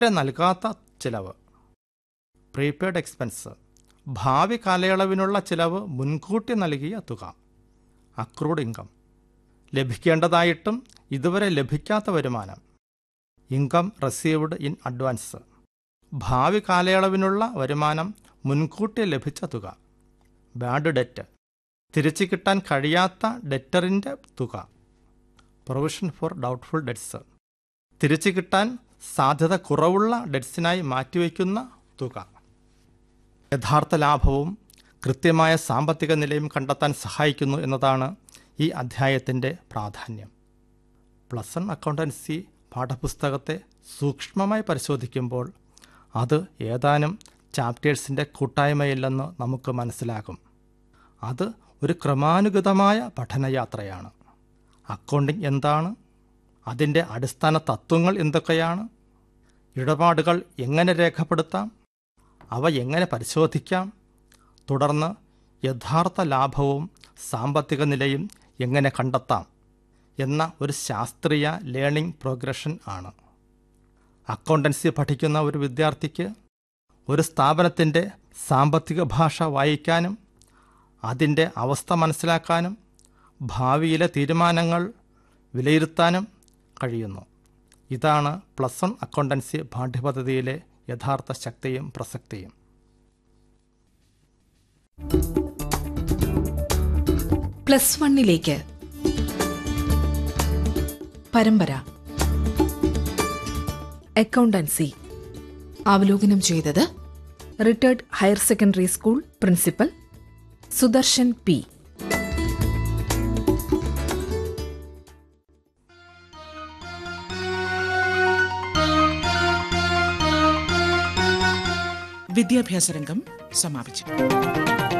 നൽകാത്ത ചിലവ് prepaid expense ഭാവി കാലയളവിനുള്ള ചിലവ് മുൻകൂട്ടി നൽകിയ തുക അക്രൂഡ് ഇൻകം ലഭിക്കേണ്ടതായിട്ടും ഇതുവരെ ലഭിക്കാത്ത വരുമാനം ഇൻകം റിസീവ്ഡ് ഇൻ അഡ്വാൻസ് ഭാവി കാലയളവിനുള്ള വരുമാനം മുൻകൂട്ടി ലഭിച്ച തുക ബാഡ് ഡെറ്റ് തിരിച്ചു കിട്ടാൻ കഴിയാത്ത ഡെറ്ററിൻ്റെ തുക പ്രൊവിഷൻ ഫോർ ഡൗട്ട്ഫുൾ ഡെറ്റ്സ് തിരിച്ചു കിട്ടാൻ സാധ്യത കുറവുള്ള ഡെറ്റ്സിനായി മാറ്റിവെക്കുന്ന തുക യഥാർത്ഥ ലാഭവും കൃത്യമായ സാമ്പത്തിക നിലയും കണ്ടെത്താൻ സഹായിക്കുന്നു എന്നതാണ് ഈ അധ്യായത്തിൻ്റെ പ്രാധാന്യം പ്ലസ് വൺ അക്കൗണ്ടൻസി പാഠപുസ്തകത്തെ സൂക്ഷ്മമായി പരിശോധിക്കുമ്പോൾ അത് ഏതാനും ചാപ്റ്റേഴ്സിൻ്റെ കൂട്ടായ്മയില്ലെന്ന് നമുക്ക് മനസ്സിലാകും അത് ഒരു ക്രമാനുഗതമായ പഠനയാത്രയാണ് അക്കൗണ്ടിംഗ് എന്താണ് അതിൻ്റെ അടിസ്ഥാന തത്വങ്ങൾ എന്തൊക്കെയാണ് ഇടപാടുകൾ എങ്ങനെ രേഖപ്പെടുത്താം അവ എങ്ങനെ പരിശോധിക്കാം തുടർന്ന് യഥാർത്ഥ ലാഭവും സാമ്പത്തിക നിലയും എങ്ങനെ കണ്ടെത്താം എന്ന ഒരു ശാസ്ത്രീയ ലേണിംഗ് പ്രോഗ്രഷൻ ആണ് അക്കൗണ്ടൻസി പഠിക്കുന്ന ഒരു വിദ്യാർത്ഥിക്ക് ഒരു സ്ഥാപനത്തിൻ്റെ സാമ്പത്തിക ഭാഷ വായിക്കാനും അതിൻ്റെ അവസ്ഥ മനസ്സിലാക്കാനും ഭാവിയിലെ തീരുമാനങ്ങൾ വിലയിരുത്താനും കഴിയുന്നു ഇതാണ് പ്ലസ് വൺ അക്കൗണ്ടൻസി പാഠ്യപദ്ധതിയിലെ യഥാർത്ഥ ശക്തിയും പ്രസക്തിയും പ്ലസ് വണ്ണിലേക്ക് പരമ്പര അക്കൗണ്ടൻസി അവലോകനം ചെയ്തത് retired higher secondary school principal Sudarshan P വിദ്യാഭ്യാസ രംഗം സമാപിച്ചു